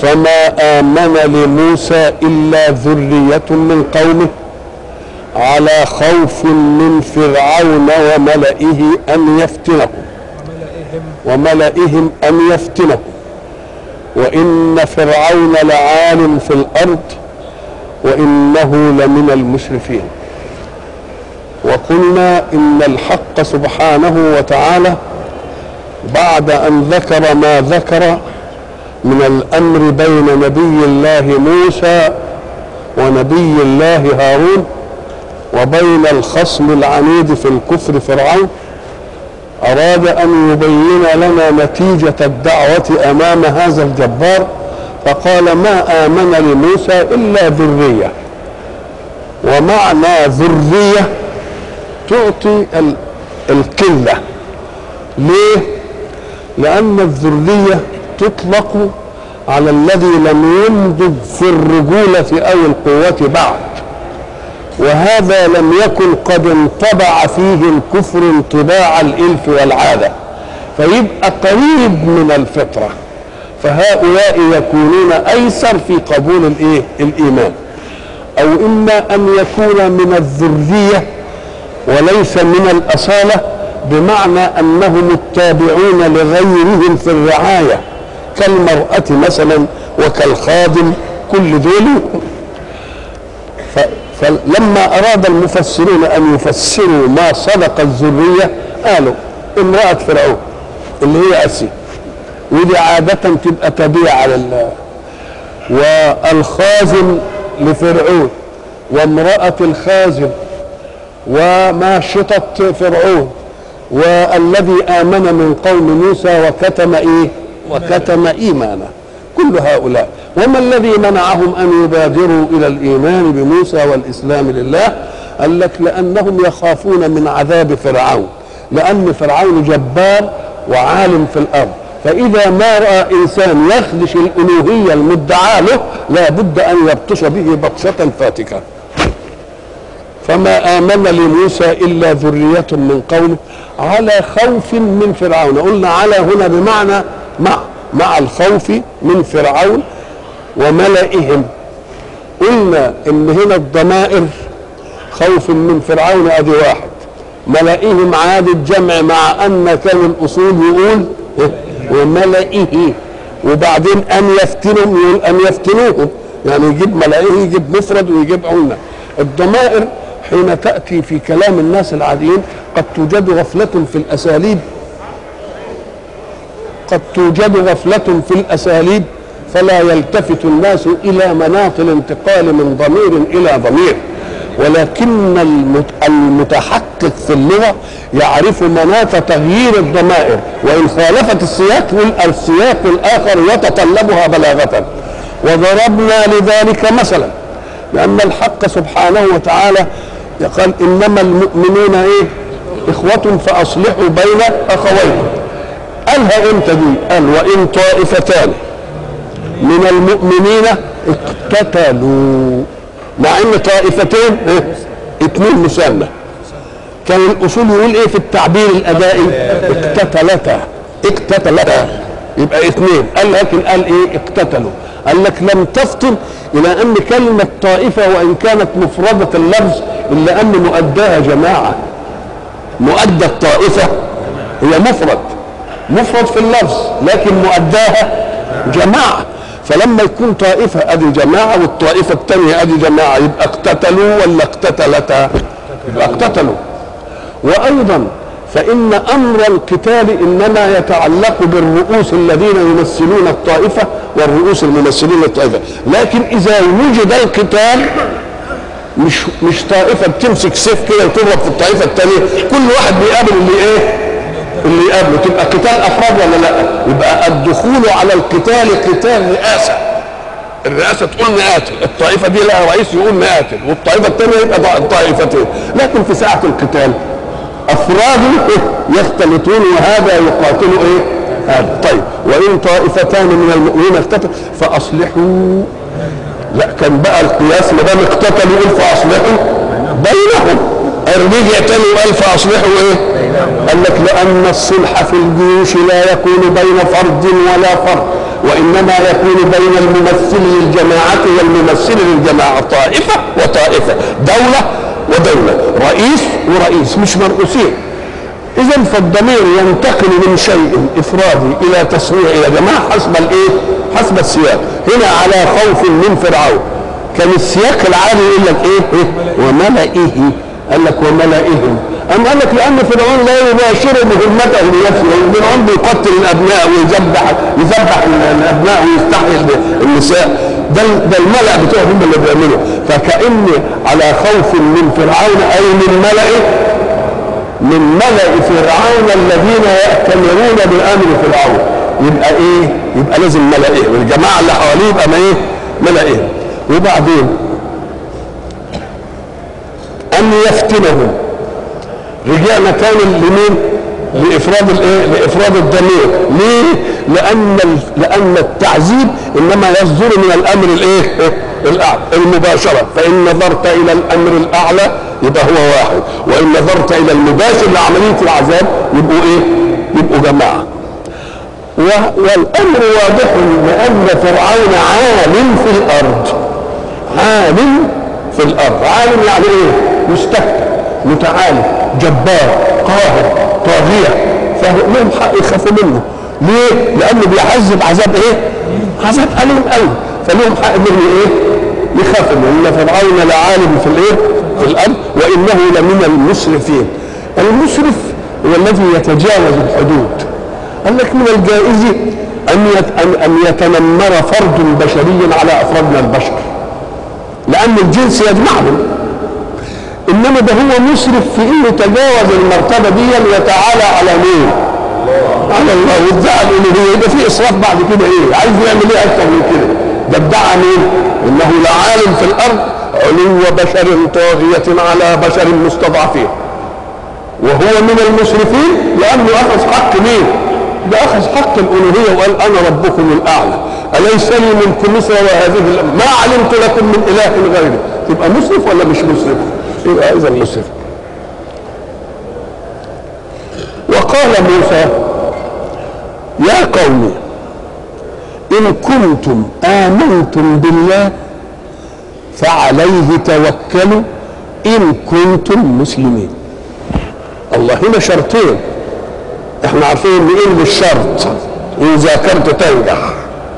فما آمن لموسى إلا ذرية من قومه على خوف من فرعون وملئه أن يفتنهم وملئهم أن يفتنهم وإن فرعون لعال في الأرض وإنه لمن المسرفين وقلنا إن الحق سبحانه وتعالى بعد أن ذكر ما ذكر من الأمر بين نبي الله موسى ونبي الله هارون وبين الخصم العنيد في الكفر فرعون أراد أن يبين لنا نتيجة الدعوة أمام هذا الجبار فقال ما آمن لموسى إلا ذرية ومعنى ذرية تعطي ال- القلة ليه؟ لأن الذرية تطلق على الذي لم ينضج في الرجولة أو القوة بعد وهذا لم يكن قد انطبع فيه الكفر انطباع الإلف والعادة فيبقى قريب من الفطرة فهؤلاء يكونون أيسر في قبول الإيه؟ الإيمان أو إما أن يكون من الذرية وليس من الأصالة بمعنى أنهم التابعون لغيرهم في الرعاية كالمرأة مثلا وكالخادم كل دول ف- فلما أراد المفسرون أن يفسروا ما صدق الذرية قالوا امرأة فرعون اللي هي أسي ودي عادة تبقى تبيع على ال والخازن لفرعون وامرأة الخازن وماشطة فرعون والذي آمن من قوم موسى وكتم إيه وكتم إيمانه كل هؤلاء وما الذي منعهم أن يبادروا إلى الإيمان بموسى والإسلام لله قال لك لأنهم يخافون من عذاب فرعون لأن فرعون جبار وعالم في الأرض فإذا ما رأى إنسان يخدش الألوهية المدعاة له لا بد أن يبطش به بطشة فاتكة فما آمن لموسى إلا ذرية من قومه على خوف من فرعون قلنا على هنا بمعنى مع مع الخوف من فرعون وملئهم قلنا ان هنا الضمائر خوف من فرعون ادي واحد ملئهم عاد الجمع مع ان كان الاصول يقول إيه؟ وملئه وبعدين ان يفتنهم يقول ان يفتنوهم يعني يجيب ملئه يجيب مفرد ويجيب عنا الضمائر حين تاتي في كلام الناس العاديين قد توجد غفله في الاساليب قد توجد غفلة في الأساليب فلا يلتفت الناس إلى مناط الانتقال من ضمير إلى ضمير ولكن المت- المتحقق في اللغة يعرف مناط تغيير الضمائر وإن خالفت السياق يقول السياق الآخر يتطلبها بلاغة وضربنا لذلك مثلا لأن الحق سبحانه وتعالى قال إنما المؤمنون إيه إخوة فأصلحوا بين أخويكم قالها امتى دي؟ قال وان طائفتان من المؤمنين اقتتلوا مع ان طائفتين اه، اتنين مثنى كان الاصول يقول ايه في التعبير الادائي اقتتلتا اقتتلتا يبقى اثنين قال لكن قال ايه اقتتلوا قال لك لم تفطن الى ان كلمه طائفه وان كانت مفرده اللفظ الا ان مؤداها جماعه مؤدى الطائفه هي مفرد مفرد في اللفظ لكن مؤداها جماعة فلما يكون طائفة ادي جماعة والطائفة الثانية ادي جماعة يبقى اقتتلوا ولا اقتتلتا يبقى اقتتلوا وايضا فان امر القتال انما يتعلق بالرؤوس الذين يمثلون الطائفة والرؤوس الممثلين الطائفة لكن اذا وجد القتال مش مش طائفة بتمسك سيف كده وتضرب في الطائفة الثانية كل واحد بيقابل اللي ايه اللي يقابله تبقى قتال افراد ولا لا يبقى الدخول على القتال قتال رئاسه الرئاسه تقول نقاتل الطائفه دي لها رئيس يقول نقاتل والطائفه الثانيه يبقى طا- طائفتين لكن في ساعه القتال افراد يختلطون وهذا يقاتل ايه هذا طيب وان طائفتان من المؤمنين اقتتلوا فاصلحوا لا كان بقى القياس ما دام اقتتلوا يقول فاصلحوا بينهم رجع تاني وقال فاصلحوا ايه؟ قال لك لان الصلح في الجيوش لا يكون بين فرد ولا فرد وإنما يكون بين الممثل للجماعة والممثل للجماعة طائفة وطائفة دولة ودولة رئيس ورئيس مش مرؤوسين إذا فالضمير ينتقل من شيء إفرادي إلى تصنيع إلى جماعة حسب الإيه؟ حسب السياق هنا على خوف من فرعون كان السياق العادي يقول لك إيه؟ إيه؟ وملئه قال لك وملئهم أم قال لك لأن فرعون لا يباشر مهمته بنفسه فرعون بيقتل الأبناء ويذبح يذبح الأبناء ويستحيي النساء ده ده الملأ بتوعهم هم اللي بيعملوا فكأن على خوف من فرعون أي من ملئه من ملأ فرعون الذين يأتمرون بأمر فرعون يبقى ايه؟ يبقى لازم ملئه والجماعة اللي حواليه يبقى ما ايه؟ ملئه وبعدين أن يفتنهم رجعنا تاني لمين؟ لإفراد الايه؟ لإفراد الضمير، ليه؟ لأن لأن التعذيب إنما يصدر من الأمر الإيه؟ الأعلى المباشرة، فإن نظرت إلى الأمر الأعلى يبقى هو واحد، وإن نظرت إلى المباشر لعملية العذاب يبقوا إيه؟ يبقوا جماعة. والأمر واضح لأن فرعون عالم في الأرض. عالم في الأرض، عالم يعني إيه؟ مستكبر، متعالي، جبار، قاهر، طاغية، فلهم حق يخافوا منه. ليه؟ لأنه بيعذب عذاب إيه؟ عذاب أليم قوي، فلهم حق منه إيه؟ يخافوا منه، إن فرعون لعالم في الإيه؟ في الأرض وإنه لمن المسرفين. المسرف هو الذي يتجاوز الحدود. قال لك من الجائز أن أن يتنمر فرد بشري على أفراد من البشر. لأن الجنس يجمعهم. إنما ده هو مسرف في إنه تجاوز المرتبة دي ويتعالى على مين؟ على الله وادعى الالوهيه يبقى في اسراف بعد كده ايه؟ عايز يعمل ايه اكتر من كده؟ ده ادعى مين؟ انه لعالم في الارض علو بشر طاغية على بشر مستضعفين. وهو من المسرفين لانه اخذ حق مين؟ ده اخذ حق الالوهيه وقال انا ربكم الاعلى. اليس لي ملك مصر وهذه ما علمت لكم من اله غيري. تبقى مسرف ولا مش مسرف؟ يبقى اذا مسرف. وقال موسى يا قوم إن كنتم آمنتم بالله فعليه توكلوا إن كنتم مسلمين الله هنا شرطين احنا عارفين ان ايه للشرط ان ذاكرت تنجح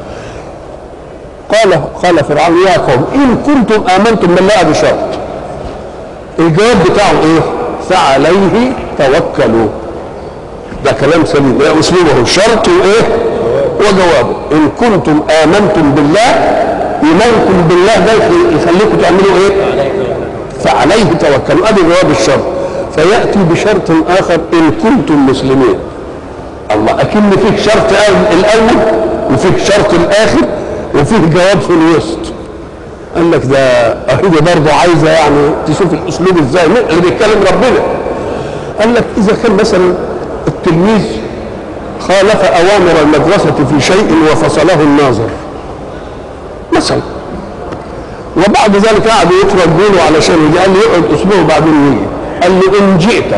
قال قال فرعون يا قوم ان كنتم امنتم بالله هذا شرط الجواب بتاعه ايه فعليه توكلوا ده كلام سليم ده اسلوبه شرط وايه وجوابه ان كنتم امنتم بالله ايمانكم بالله ده يخليكم تعملوا ايه فعليه توكلوا ادي جواب الشرط فياتي بشرط اخر ان كنتم مسلمين الله اكن فيك شرط الاول وفيك شرط الاخر وفيه جواب في الوسط قال لك ده اهي برضه عايزه يعني تشوف الاسلوب ازاي اللي بيتكلم ربنا قال لك اذا كان مثلا التلميذ خالف اوامر المدرسه في شيء وفصله الناظر مثلا وبعد ذلك قعدوا يتردوا علشان يجي قال لي يقعد اسبوع وبعدين يجي قال لي ان جئت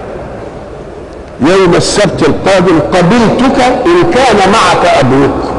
يوم السبت القادم قبلتك ان كان معك ابوك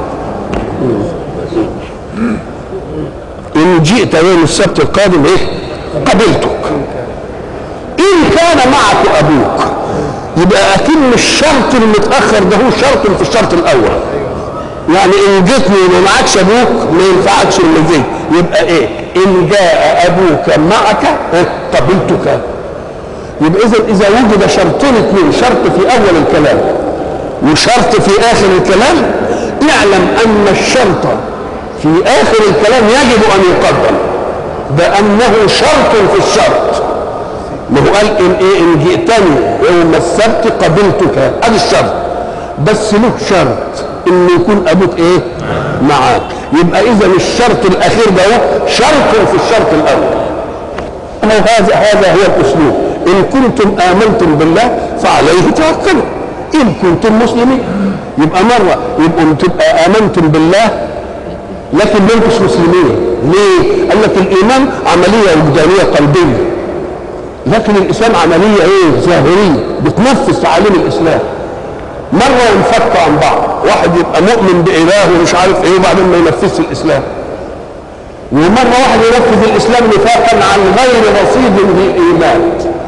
ان جئت يوم السبت القادم ايه قبلتك ان كان معك ابوك يبقى اكن الشرط المتاخر ده هو شرط في الشرط الاول يعني ان جيتني وما معكش ابوك ما ينفعكش اللي زي يبقى ايه ان جاء ابوك معك قبلتك يبقى اذا اذا وجد شرطين اثنين شرط في اول الكلام وشرط في اخر الكلام اعلم ان الشرط في اخر الكلام يجب ان يقدم بانه شرط في الشرط ما هو قال ان ايه ان جئتني يوم السبت قبلتك ادي الشرط بس له شرط ان يكون ابوك ايه معاك يبقى اذا الشرط الاخير ده شرط في الشرط الاول هذا هذا هو الاسلوب ان كنتم امنتم بالله فعليه توكلوا ان كنتم مسلمين يبقى مره يبقى تبقى امنتم بالله لكن ما انتش مسلمين ليه؟ قال لك الايمان عمليه وجدانيه قلبيه لكن الاسلام عمليه ايه؟ ظاهريه بتنفذ تعاليم الاسلام مره ينفك عن بعض واحد يبقى مؤمن باله ومش عارف ايه وبعدين ما ينفذش الاسلام ومره واحد ينفذ الاسلام نفاقا عن غير رصيد بالايمان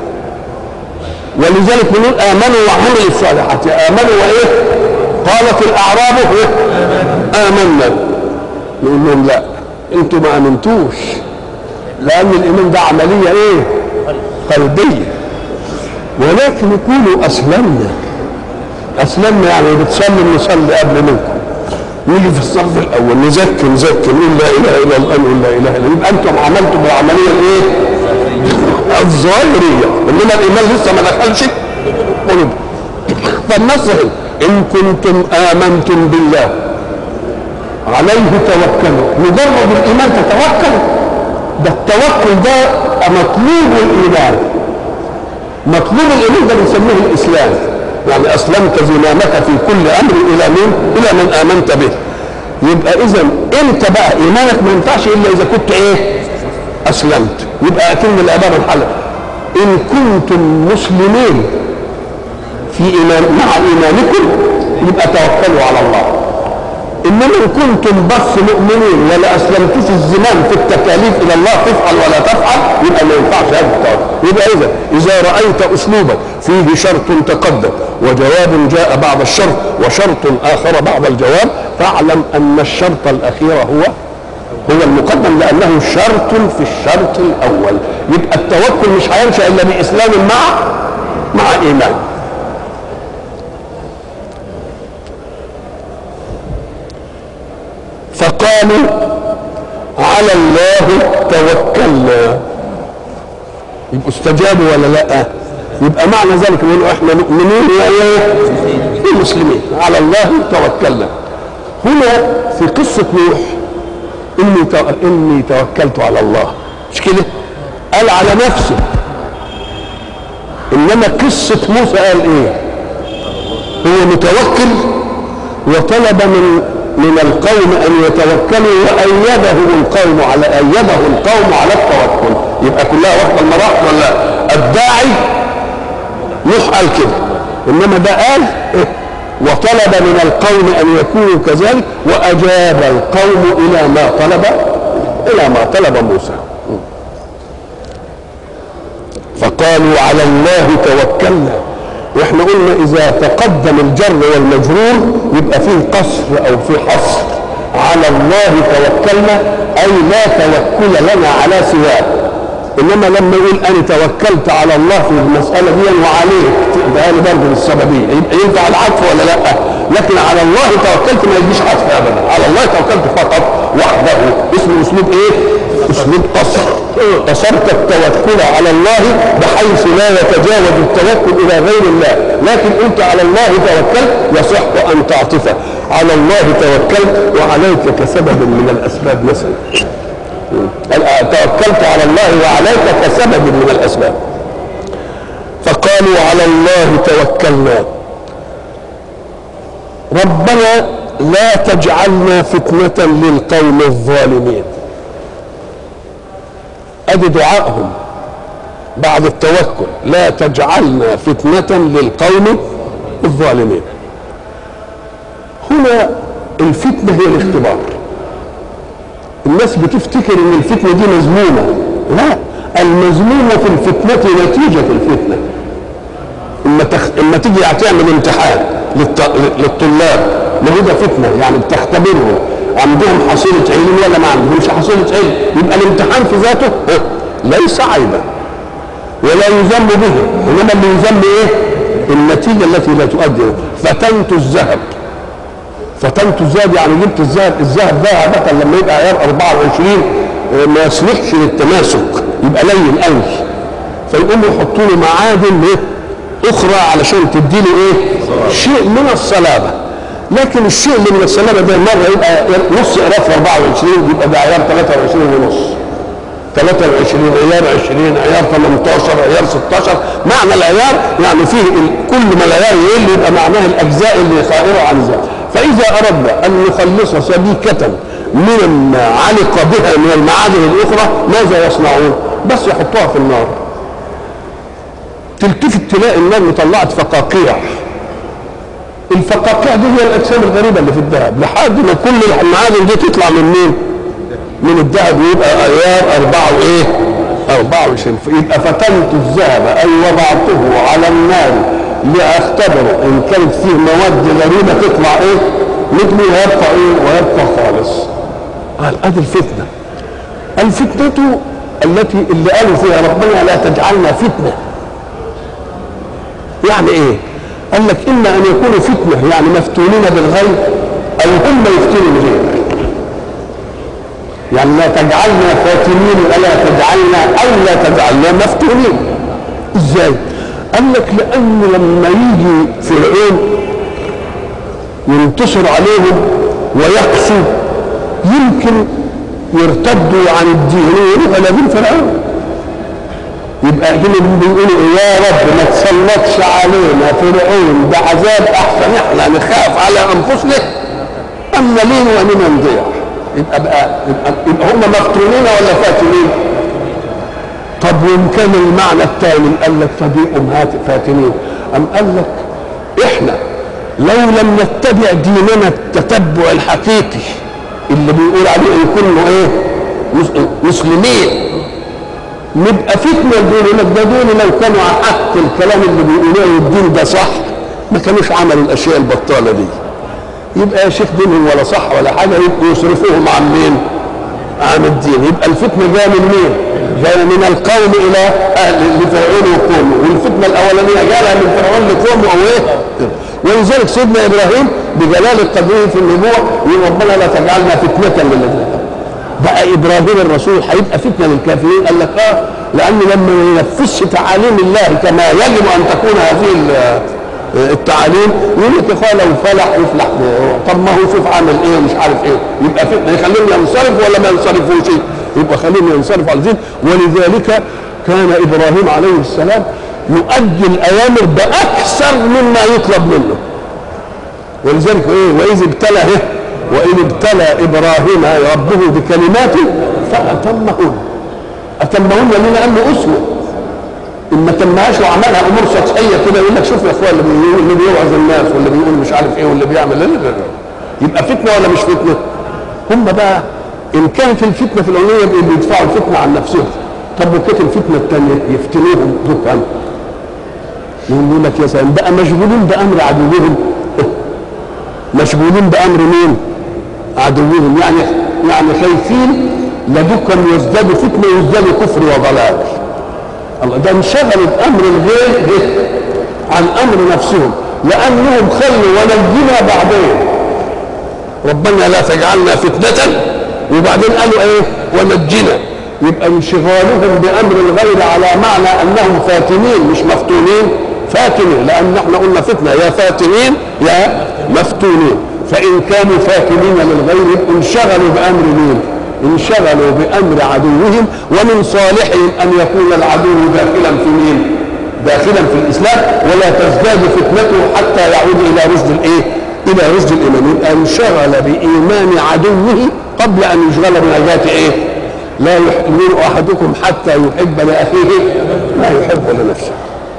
ولذلك بنقول امنوا وعملوا الصالحات امنوا وايه قالت الاعراب إيه؟ امنا نقول لهم لا انتوا ما امنتوش لان الايمان ده عمليه ايه قلبيه ولكن يقولوا اسلمنا اسلمنا يعني بتصلي نصلي قبل منكم نيجي في الصف الاول نزكي نزكي نقول لا اله الا الله نقول لا اله الا الله يبقى انتم عملتم العمليه الايه؟ الظاهريه انما الايمان لسه ما دخلش قلوب فالنص ان كنتم امنتم بالله عليه توكلوا مجرد الايمان تتوكل ده التوكل ده مطلوب الايمان مطلوب الايمان ده بنسميه الاسلام يعني اسلمت زمامك في كل امر الى مين؟ الى من امنت به يبقى اذا انت بقى ايمانك ما ينفعش الا اذا كنت ايه؟ اسلمت يبقى اكن العباره الحلقه ان كنتم مسلمين في ايمان مع ايمانكم يبقى توكلوا على الله انما ان كنتم بس مؤمنين ولا اسلمتوش الزمام في التكاليف الى الله تفعل ولا تفعل يبقى ما ينفعش هذا التوكل يبقى اذا اذا رايت اسلوبا فيه شرط تقدم وجواب جاء بعد الشرط وشرط اخر بعد الجواب فاعلم ان الشرط الاخير هو هو المقدم لانه شرط في الشرط الاول يبقى التوكل مش هينشا الا باسلام مع مع ايمان فقالوا على الله توكلنا يبقوا استجابوا ولا لا يبقى معنى ذلك يقولوا احنا مؤمنين وايه مسلمين على الله توكلنا هنا في قصة نوح اني تو... اني توكلت على الله مش كده قال على نفسه انما قصة موسى قال ايه هو متوكل وطلب من من القوم ان يتوكلوا وايده القوم على ايده القوم على التوكل يبقى كلها واحده المراحل ولا الداعي نوح قال كده انما ده قال إيه؟ وطلب من القوم ان يكونوا كذلك واجاب القوم الى ما طلب الى ما طلب موسى فقالوا على الله توكلنا واحنا قلنا اذا تقدم الجر والمجرور يبقى فيه قصر او فيه حصر على الله توكلنا اي لا توكل لنا على سواه انما لما يقول انا توكلت على الله في المساله دي وعليه ده انا برضه للسببيه يبقى ينفع العطف ولا لا لكن على الله توكلت ما يجيش عطف ابدا على الله توكلت فقط وحده اسمه اسلوب ايه اسلوب قصر قصرت التوكل على الله بحيث لا يتجاوز التوكل الى غير الله لكن انت على الله توكلت يصح ان تعطف على الله توكلت وعليك كسبب من الاسباب مثلا توكلت على الله وعليك كسبب من الاسباب فقالوا على الله توكلنا ربنا لا تجعلنا فتنة للقوم الظالمين ادي دعائهم بعد التوكل لا تجعلنا فتنة للقوم الظالمين هنا الفتنة هي الاختبار الناس بتفتكر ان الفتنة دي مذمومة لا المذمومة في الفتنة نتيجة الفتنة اما تخ... اما تيجي تعمل امتحان للط... للطلاب ما هو ده فتنة يعني بتختبرهم عندهم حصيلة علم ولا ما عندهمش حصيلة علم يبقى الامتحان في ذاته ليس عيبا ولا يذم به انما اللي يذم ايه النتيجة التي لا تؤدي فتنت الذهب فتنت الذهب يعني جبت الذهب الذهب ده عادة لما يبقى عيار 24 ما يصلحش للتماسك يبقى لين قوي فيقوموا يحطوا له معادن ايه اخرى علشان تدي له ايه شيء من الصلابه لكن الشيء اللي من الصلابه ده مره يبقى نص قراف 24 يبقى ده عيار 23 ونص 23 عيار 20 عيار 18 عيار 16 معنى العيار يعني فيه كل ما العيار يقل يبقى معناه الاجزاء اللي صائره عن ذلك فاذا اردنا ان نخلص سبيكه من علق بها من المعادن الاخرى ماذا يصنعون؟ بس يحطوها في النار تلتفت تلاقي النار مطلعت فقاقيع الفقاقيع دي هي الاجسام الغريبه اللي في الذهب لحد ما كل المعادن دي تطلع من مين؟ من الذهب ويبقى ايار اربعه وايه؟ 24 يبقى فتنت الذهب اي وضعته على النار لاختبره ان كانت فيه مواد غريبه تطلع ايه؟ مثله ويبقى ايه؟ ويبقى خالص. قال ادي الفتنه. الفتنه التي اللي قالوا فيها ربنا لا تجعلنا فتنه. يعني ايه؟ قال لك اما ان يكونوا فتنه يعني مفتونين بالغيب او هم يفتنوا الغير. يعني لا تجعلنا فاتنين ولا تجعلنا او لا تجعلنا مفتونين. ازاي؟ قال لك لان لما يجي فرعون ينتصر عليهم ويقسو يمكن يرتدوا عن الدين ويقولوا على دين فرعون يبقى هنا بيقولوا يا رب ما تسلطش علينا فرعون بعذاب احسن احنا نخاف على انفسنا اما لين واننا نضيع يبقى بقى يبقى, يبقى هم مفتونين ولا فاتنين؟ طب وان كان المعنى الثاني قال لك فدي امهات فاتنين ام قال لك احنا لو لم نتبع ديننا التتبع الحقيقي اللي بيقول عليه ان كنا ايه مسلمين نبقى فتنه دول لك ده دول لو كانوا على حق الكلام اللي بيقولوه والدين ده صح ما كانوش عملوا الاشياء البطاله دي يبقى يا شيخ دينهم ولا صح ولا حاجه يبقوا يصرفوهم عن مين؟ عن الدين يبقى الفتنه جايه من مين؟ جايه من القوم الى اهل لفرعون وقومه والفتنه الاولانيه جايه من فرعون لقومه او ايه؟ ولذلك سيدنا ابراهيم بجلال قدره في النبوه يقول ربنا لا تجعلنا فتنه للذين بقى ابراهيم الرسول هيبقى فتنه للكافرين قال لك اه لانه لما ما ينفذش تعاليم الله كما يجب ان تكون هذه التعاليم يقول لك يا اخويا لو فلح يفلح طب ما هو شوف عمل ايه ومش عارف ايه يبقى فتنه يخليهم ينصرفوا ولا ما ينصرفوش يبقى خليهم ينصرفوا على الدين ولذلك كان ابراهيم عليه السلام يؤدي الاوامر باكثر مما يطلب منه ولذلك ايه واذ ابتلى ايه واذ ابتلى ابراهيم ربه بكلمات فاتمهن اتمهن ليه لانه اسوه ان ما تمهاش وعملها امور سطحيه كده يقول لك شوف يا اخويا اللي بيقول اللي بيوعظ الناس واللي بيقول مش عارف ايه واللي بيعمل لا لا لا يبقى فتنه ولا مش فتنه؟ هم بقى ان كانت الفتنه في الاوليه بيدفعوا الفتنه عن نفسهم طب وكانت الفتنه الثانيه يفتنوهم دكان يقول لك يا سلام بقى مشغولين بامر عدوهم مشغولين بامر مين؟ عدوهم يعني يعني خايفين لدكم يزداد فتنه ويزداد كفر وضلال الله ده انشغلوا بامر الغير عن امر نفسهم لانهم خلوا ونجينا بعدين ربنا لا تجعلنا فتنه وبعدين قالوا ايه ونجنا يبقى انشغالهم بامر الغير على معنى انهم فاتنين مش مفتونين فاتنين لان احنا قلنا فتنه يا فاتنين يا مفتونين فان كانوا فاتنين للغير يبقوا انشغلوا بامر مين؟ انشغلوا بامر عدوهم ومن صالحهم ان يكون العدو داخلا في مين؟ داخلا في الاسلام ولا تزداد فتنته حتى يعود الى رشد الايه؟ الى رشد الايمان يبقى انشغل بايمان عدوه قبل ان يشغل بنجاه ايه؟ لا يؤمن احدكم حتى يحب لاخيه ما يحب لنفسه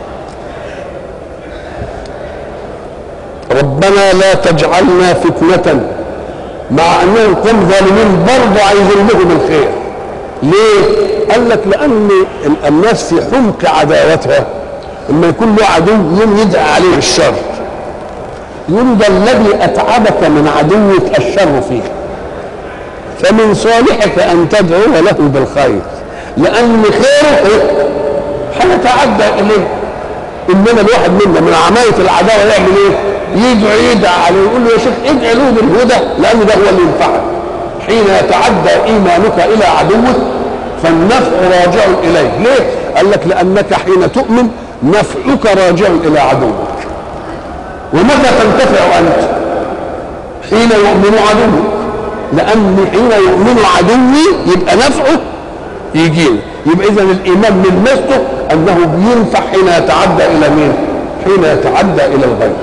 ربنا لا تجعلنا فتنة مع انهم قوم ظالمين برضه عايزين لهم الخير ليه؟ قال لك لان الناس في حمق عداوتها لما يكون له عدو يوم يدعي عليه الشر يقول ده الذي اتعبك من عدوك الشر فيه فمن صالحك ان تدعو له بالخير لان خيره هيتعدى اليه انما الواحد منا من عمايه العداوه يعمل ايه؟ يدعو يدعى عليه يقول له يا شيخ ادعي له بالهدى لان ده هو اللي ينفعك حين يتعدى ايمانك الى عدوك فالنفع راجع اليه ليه؟ قال لك لانك حين تؤمن نفعك راجع الى عدوك ومتى تنتفع انت؟ حين يؤمن عدوك لان حين يؤمن عدوي يبقى نفعه يجيني يبقى اذا الايمان من ميزته انه بينفع حين يتعدى الى مين؟ حين يتعدى الى الغير.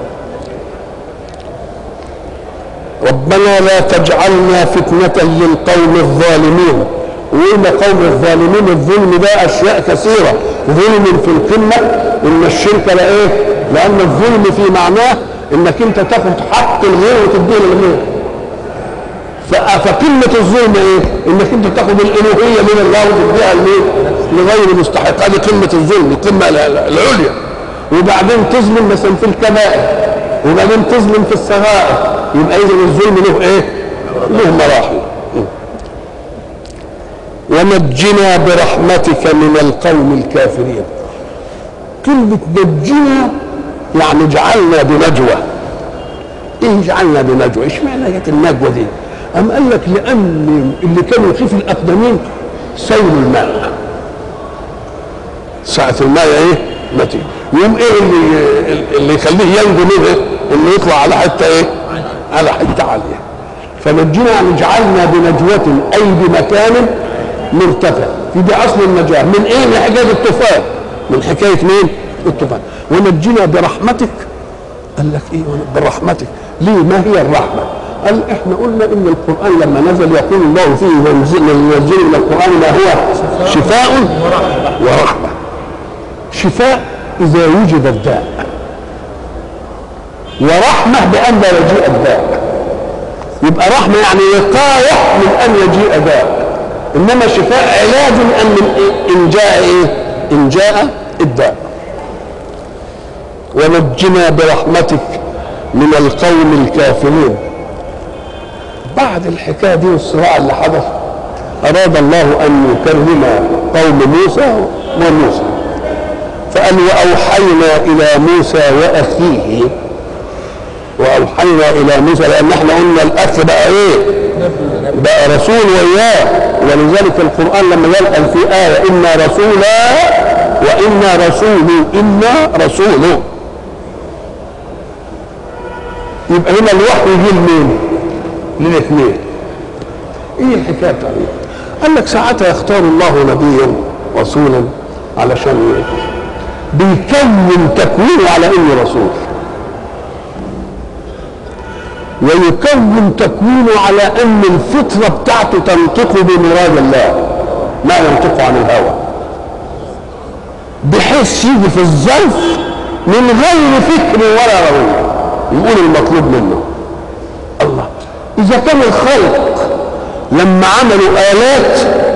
ربنا لا تجعلنا فتنة للقوم الظالمين وقلنا قوم الظالمين الظلم ده اشياء كثيرة ظلم في القمة ان الشرك لا ايه؟ لان الظلم في معناه انك انت تاخد حق الغير وتديه للغير ف- فقمة الظلم ايه؟ انك انت تاخد الالوهية من الله وتديها لمين؟ لغير مستحق هذه قمة الظلم القمة ال- ال- العليا وبعدين تظلم مثلا في الكبائر وبعدين تظلم في الصغائر يبقى اذا الظلم له ايه؟ له مراحل ونجنا برحمتك من القوم الكافرين كلمة نجنا يعني اجعلنا بنجوى ايه اجعلنا بنجوى ايش معنى جت النجوى دي أم قال لك لأن اللي كانوا يخيف الأقدمين سيل الماء ساعة الماء ايه متي يوم ايه اللي اللي يخليه ينجو منه انه يطلع على حتة ايه على حتة عالية فنجينا يعني جعلنا بنجوة اي بمكان مرتفع في دي اصل النجاة من ايه من حكاية الطوفان من حكاية مين الطوفان ونجينا برحمتك قال لك ايه برحمتك ليه ما هي الرحمة قال احنا قلنا ان القرآن لما نزل يقول الله فيه وينزل ينزل من القرآن ما هو شفاء ورحمة شفاء إذا وجد الداء ورحمة بأن لا يجيء الداء يبقى رحمة يعني وقاية من أن يجيء داء إنما شفاء علاج أن من إيه؟ إن جاء إيه؟ إن جاء الداء ونجنا برحمتك من القوم الكافرين بعد الحكايه دي والصراع اللي حدث اراد الله ان يكرم قوم موسى وموسى فقال واوحينا الى موسى واخيه واوحينا الى موسى لان احنا قلنا الاخ بقى ايه بقى رسول وياه ولذلك القران لما قال في ايه انا رسولا وانا رسول انا رسول يبقى هنا الوحي يجي لمين؟ للاثنين ايه الحكايه بتاعته؟ قال لك ساعتها يختار الله نبيا رسولا علشان ايه؟ بيكون تكوينه على انه رسول ويكون تكوينه على ان الفطره بتاعته تنطق بمراد الله ما ينطق عن الهوى بحيث يجي في الظرف من غير فكر ولا رويه يقول المطلوب منه الله اذا كان الخلق لما عملوا الات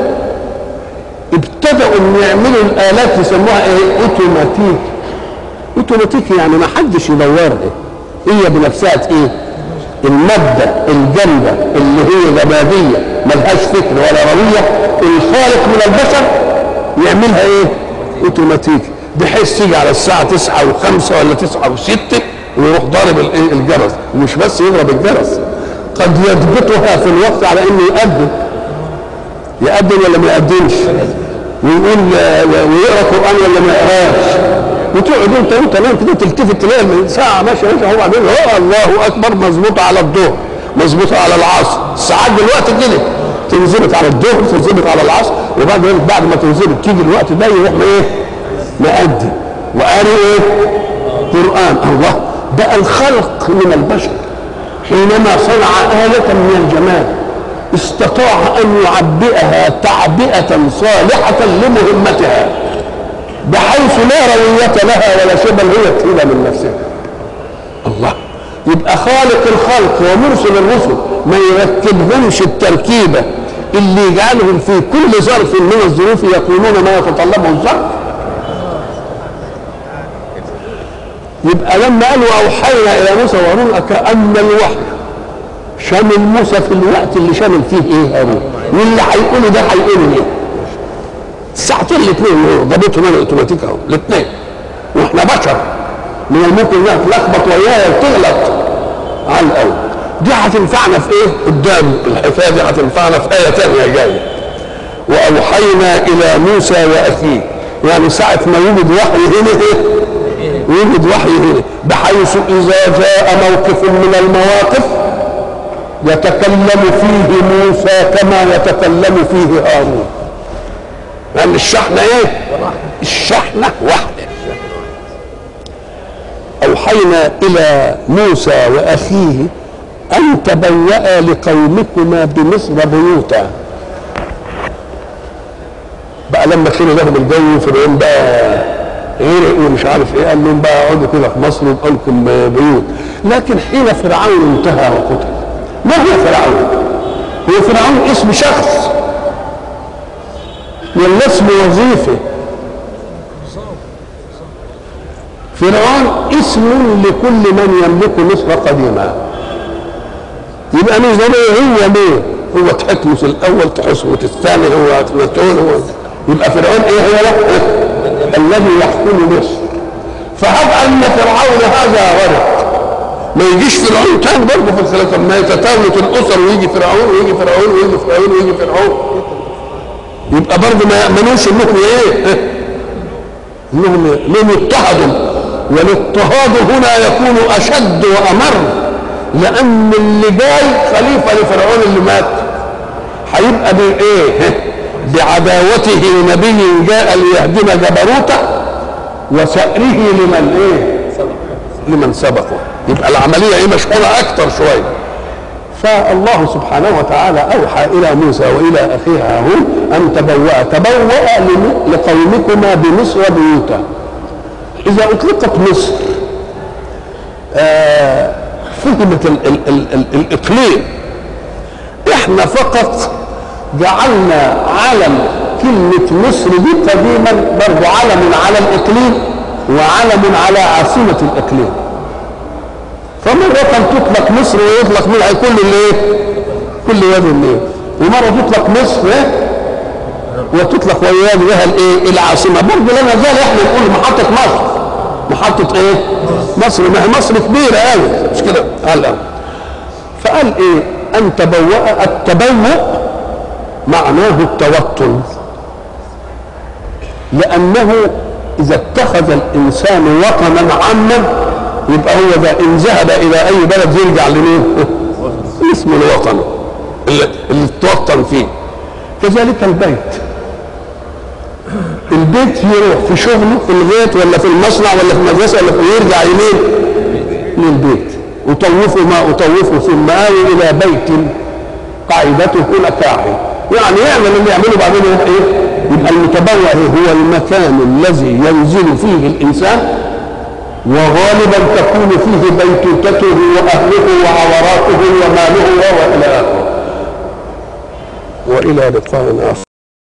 ابتدأوا ان يعملوا الالات يسموها ايه اوتوماتيك اوتوماتيك يعني ما حدش يدورها هي بنفسها ايه المادة الجامدة اللي هي جمادية ملهاش فكر ولا روية الخالق من البشر يعملها ايه اوتوماتيك بحيث تيجي على الساعة تسعة وخمسة ولا تسعة وستة ويروح ضارب الايه الجرس ومش بس يضرب الجرس قد يضبطها في الوقت على انه يؤذن يأذن ولا ما يأذنش ويقول ويقرا قران ولا ما يقراش وتقعد انت وانت نايم كده تلتفت تلاقي الساعه ماشيه ماشيه هو بعدين هو الله اكبر مظبوطه على الظهر مظبوطه على العصر الساعات دلوقتي كده تنظبط على الظهر تنظبط على العصر وبعد بعد ما تنظبط تيجي الوقت ده يروح ايه مأذن وقاري ايه قران الله ده الخلق من البشر حينما صنع آلة من الجمال استطاع أن يعبئها تعبئة صالحة لمهمتها بحيث لا روية لها ولا شيء بل هي تهيبة من نفسها الله يبقى خالق الخلق ومرسل الرسل ما يركبهمش التركيبة اللي يجعلهم في كل ظرف من الظروف يقولون ما يتطلبه الظرف يبقى لما قالوا اوحينا الى موسى وهارون كان الوحي شامل موسى في الوقت اللي شامل فيه ايه هارون واللي هيقوله ده هيقوله ايه الساعتين الاثنين ضبطهم انا اوتوماتيك اهو الاثنين واحنا بشر من الممكن انها تلخبط وياها وتغلط على الاول دي هتنفعنا في ايه قدام الحكايه دي هتنفعنا في ايه ثانيه جايه واوحينا الى موسى واخيه يعني ساعه ما يوجد وحي هنا ايه يوجد وحي هنا بحيث اذا جاء موقف من المواقف يتكلم فيه موسى كما يتكلم فيه هارون لان يعني الشحنه ايه الشحنه واحده اوحينا الى موسى واخيه ان تبوأ لقومكما بمصر بيوتا بقى لما كانوا لهم الجو فرعون بقى غرق ومش عارف ايه قال لهم بقى اقعدوا كده في مصر ويبقى لكم بيوت لكن حين فرعون انتهى وقتل ما هو فرعون؟ هو فرعون اسم شخص ولا اسم وظيفه فرعون اسم لكل من يملك مصر قديما يبقى مش ده هو مين هو تحتمس الاول تحتمس الثاني هو اخناتون هو يبقى فرعون ايه هو الذي يحكم مصر فهب ان فرعون هذا غرق ما يجيش فرعون تاني برضه في الخلافه ما يتتاولت الاسر ويجي فرعون ويجي فرعون ويجي فرعون ويجي فرعون يبقى برضه ما يامنوش انهم ايه انهم انهم يضطهدوا والاضطهاد هنا يكون اشد وامر لان اللي جاي خليفه لفرعون اللي مات هيبقى بايه بعداوته لنبي جاء ليهدم جبروته وسأره لمن ايه لمن سبقه يبقى العملية ايه مشحونة اكتر شوية فالله سبحانه وتعالى اوحى الى موسى والى اخيه هارون ان تبوأ تبوأ لقومكما بمصر بيوتا اذا اطلقت مصر آه فهمت ال ال ال ال الاقليم احنا فقط جعلنا علم كلمة مصر دي قديما برضه علم على الإقليم وعلم على عاصمة الإقليم فمرة تطلق مصر ويطلق منها كل الايه؟ كل وادي النيل ومرة تطلق مصر ايه؟ وتطلق ويواجهها الايه؟ العاصمة برضه لا نزال احنا نقول محطة مصر محطة ايه؟ مصر ما هي مصر كبيرة قوي مش كده؟ هلا فقال ايه؟ أن تبوأ التبوؤ معناه التوطن لأنه إذا اتخذ الإنسان وطنا عاما يبقى هو ده إن ذهب إلى أي بلد يرجع لمين؟ اسم الوطن اللي, اللي توطن فيه كذلك البيت البيت يروح في شغله في البيت ولا في المصنع ولا في المدرسة ولا في يرجع يمين للبيت أطوف ما أطوفه ثم آوي إلى بيت قاعدته لكاعي يعني يعمل اللي يعمله بعدين يبقى ايه؟ يبقى المتبوع هو المكان الذي ينزل فيه الانسان وغالبا تكون فيه بيتوتته واهله وعوراته وماله والى اخره. والى لقاء اخر.